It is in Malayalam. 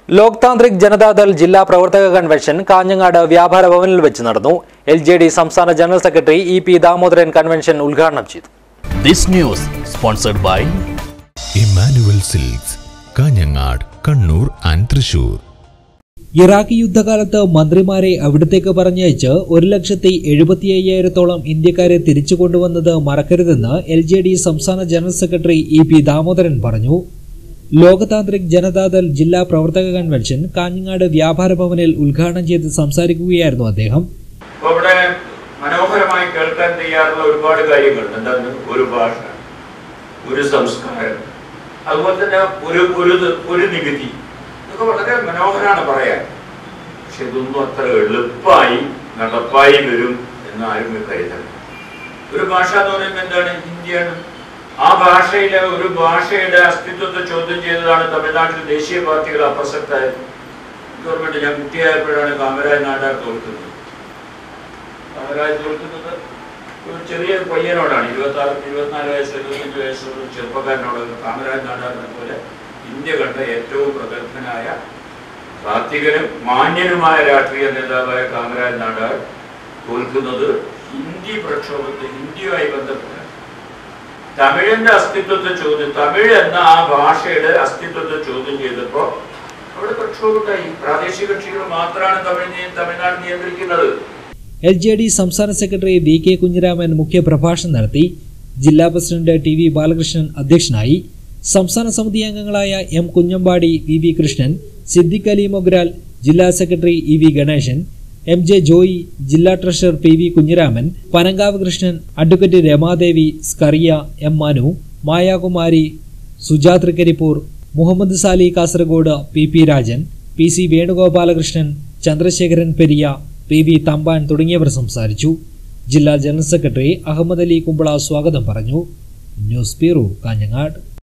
ലോക് താന്ത്രിക് ജനതാദൾ ജില്ലാ പ്രവർത്തക കൺവെൻഷൻ കാഞ്ഞങ്ങാട് വ്യാപാര ഭവനിൽ വെച്ച് നടന്നു എൽ ജെ ഡി സംസ്ഥാന general secretary E P Damodaran convention ഉദ്ഘാടനം ചെയ്തു This news sponsored by Emmanuel Silks Kanhangad Kannur and Thrissur Iraq യുദ്ധകാലത്ത് മന്ത്രിമാരെ അവിടത്തേക്ക് പറഞ്ഞയച്ച് ഒരു ലക്ഷത്തി എഴുപത്തി അയ്യായിരത്തോളം ഇന്ത്യക്കാരെ തിരിച്ചു കൊണ്ടുവന്നത് മറക്കരുതെന്ന് എൽ ജെ ഡി സംസ്ഥാന ജനറൽ സെക്രട്ടറി ഇ പി ദാമോദരൻ പറഞ്ഞു ലോകതാന്ത്രിക് ജനതാദൾ ജില്ലാ പ്രവർത്തക കൺവെൻഷൻ കാഞ്ഞങ്ങാട് വ്യാപാര ഭവനിൽ ഉദ്ഘാടനം ചെയ്ത് സംസാരിക്കുകയായിരുന്നു അദ്ദേഹം അപ്പൊ ഇവിടെ മനോഹരമായി കേൾക്കാൻ തയ്യാറുള്ള ഒരുപാട് കാര്യങ്ങളുണ്ട് എന്താണ് ഒരു ഭാഷ ഒരു സംസ്കാരം അതുപോലെ തന്നെ ഒരു ഒരു ത്- ഒരു നികുതി ഇതൊക്കെ വളരെ മനോഹരമാണ് പറയാൻ പക്ഷെ ഇതൊന്നും അത്ര എളുപ്പമായി നടപ്പായി വരും എന്ന് ആരും കരുതണം ഒരു ഭാഷ എന്ന് പറയുന്നത് എന്താണ് ഹിന്ദിയാണ് ആ ഭാഷയിലെ ഒരു ഭാഷയുടെ അസ്തിത്വത്തെ ചോദ്യം ചെയ്തതാണ് തമിഴ്നാട്ടിൽ ദേശീയ പാർട്ടികൾ അപ്രസക്തായത് ഗവൺമെന്റ് ഞാൻ കുട്ടിയായപ്പോഴാണ് കാമരാജ് നാടാർ തോൽക്കുന്നത് കാമരാജ് തോൽക്കുന്നത് ഒരു ചെറിയ പയ്യനോടാണ് ഇരുപത്തി ആറ് ഇരുപത്തിനാല് വയസ്സ് ഇരുപത്തഞ്ച് വയസ്സുള്ള ചെറുപ്പക്കാരനോട് കാമരാജ് നാടാറിനെ പോലെ ഇന്ത്യ കണ്ട ഏറ്റവും പ്രഗത്ഭനായ സാത്വികനും മാന്യനുമായ രാഷ്ട്രീയ നേതാവായ കാമരാജ് നാടാർ തോൽക്കുന്നത് ഹിന്ദി പ്രക്ഷോഭത്തെ ഹിന്ദിയുമായി ബന്ധപ്പെട്ട് തമിഴിന്റെ അസ്തിത്വത്തെ ചോദ്യം തമിഴ് എന്ന ആ ഭാഷയുടെ അസ്തിത്വത്തെ ചോദ്യം ചെയ്തപ്പോ അവിടെ പ്രക്ഷോഭമുണ്ടായി പ്രാദേശിക കക്ഷികൾ മാത്രമാണ് തമിഴ് തമിഴ്നാട് നിയന്ത്രിക്കുന്നത് എൽ ജെ ഡി സംസ്ഥാന സെക്രട്ടറി വി കെ കുഞ്ഞിരാമൻ മുഖ്യപ്രഭാഷണം നടത്തി ജില്ലാ പ്രസിഡന്റ് ടി വി ബാലകൃഷ്ണൻ അധ്യക്ഷനായി സംസ്ഥാന സമിതി അംഗങ്ങളായ എം കുഞ്ഞമ്പാടി വി വി കൃഷ്ണൻ സിദ്ദിഖ് അലി മൊഗ്രാൽ ജില്ലാ സെക്രട്ടറി ഇ വി ഗണേശൻ എം ജെ ജോയി ജില്ലാ ട്രഷറർ പി വി കുഞ്ഞിരാമൻ പനങ്കാവ് കൃഷ്ണൻ അഡ്വക്കേറ്റ് രമാദേവി സ്കറിയ എം മനു മായാകുമാരി സുജാത് കരിപ്പൂർ മുഹമ്മദ് സാലി കാസർഗോഡ് പി പി രാജൻ പി സി വേണുഗോപാലകൃഷ്ണൻ ചന്ദ്രശേഖരൻ പെരിയ പി വി തമ്പാൻ തുടങ്ങിയവർ സംസാരിച്ചു ജില്ലാ ജനറൽ സെക്രട്ടറി അഹമ്മദ് അലി കുമ്പള സ്വാഗതം പറഞ്ഞു ന്യൂസ് ബ്യൂറോ കാഞ്ഞങ്ങാട്